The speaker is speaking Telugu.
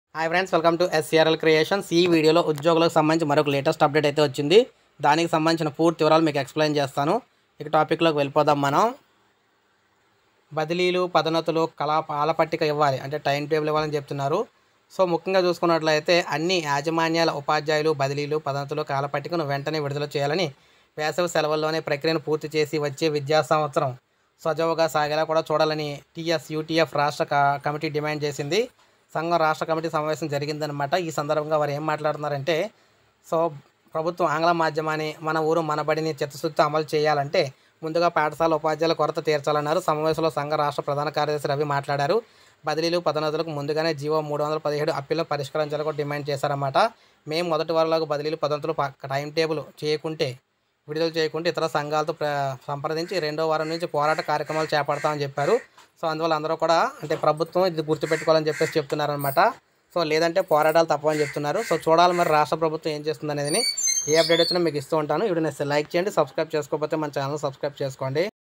hi friends welcome to SCRL creations ఈ వీడియోలో ఉద్యోగులకు సంబంధించి మరొక లేటెస్ట్ అప్డేట్ అయితే వచ్చింది దానికి సంబంధించిన పూర్తి వివరాలు మీకు ఎక్స్ప్లెయిన్ చేస్తాను ఇక టాపిక్లోకి వెళ్ళిపోదాం మనం బదిలీలు పదోన్నతులు కళా పాలపట్టిక ఇవ్వాలి అంటే టైం టేబుల్ ఇవ్వాలని చెప్తున్నారు సో ముఖ్యంగా చూసుకున్నట్లయితే అన్ని యాజమాన్యాల ఉపాధ్యాయులు బదిలీలు పదోన్నతులు కాలపట్టికను వెంటనే విడుదల చేయాలని వేసవి సెలవుల్లోనే ప్రక్రియను పూర్తి చేసి వచ్చే విద్యా సంవత్సరం సజావుగా సాగేలా కూడా చూడాలని టీఎస్ యూటీఎఫ్ రాష్ట్ర క- కమిటీ డిమాండ్ చేసింది సంఘం రాష్ట్ర కమిటీ సమావేశం జరిగిందనమాట ఈ సందర్భంగా వారు ఏం మాట్లాడుతున్నారంటే సో ప్రభుత్వం ఆంగ్ల మాధ్యమాన్ని మన ఊరు మన బడిని చిత్తశుద్ధితో అమలు చేయాలంటే ముందుగా పాఠశాల ఉపాధ్యాయుల కొరత తీర్చాలన్నారు సమావేశంలో సంఘ రాష్ట్ర ప్రధాన కార్యదర్శి రవి మాట్లాడారు బదిలీలు పదోన్నతులకు ముందుగానే జీవో మూడు వందల పదిహేడు అప్పీలను పరిష్కరించాలని కూడా డిమాండ్ చేశారన్నమాట మేము మొదటి వారంలోకి బదిలీలు పదోన్నతులు ప- టైం టేబుల్ చేయకుంటే విడుదల చేయకుంటే ఇతర సంఘాలతో ప్ర సంప్రదించి రెండో వారం నుంచి పోరాట కార్యక్రమాలు చేపడతామని చెప్పారు సో అందువల్ల అందరూ కూడా అంటే ప్రభుత్వం ఇది గుర్తుపెట్టుకోవాలని చెప్పేసి చెప్తున్నారనమాట సో లేదంటే పోరాటాలు తప్పవని చెప్తున్నారు సో చూడాలి మరి రాష్ట్ర ప్రభుత్వం ఏం చేస్తుంది అనేది ఏ అప్డేట్ వచ్చినా మీకు ఇస్తూ ఉంటాను ఇప్పుడు నేను లైక్ చేయండి సబ్స్క్రైబ్ చేసుకోకపోతే మన ఛానల్ సబ్స్క్రైబ్ చేసుకోండి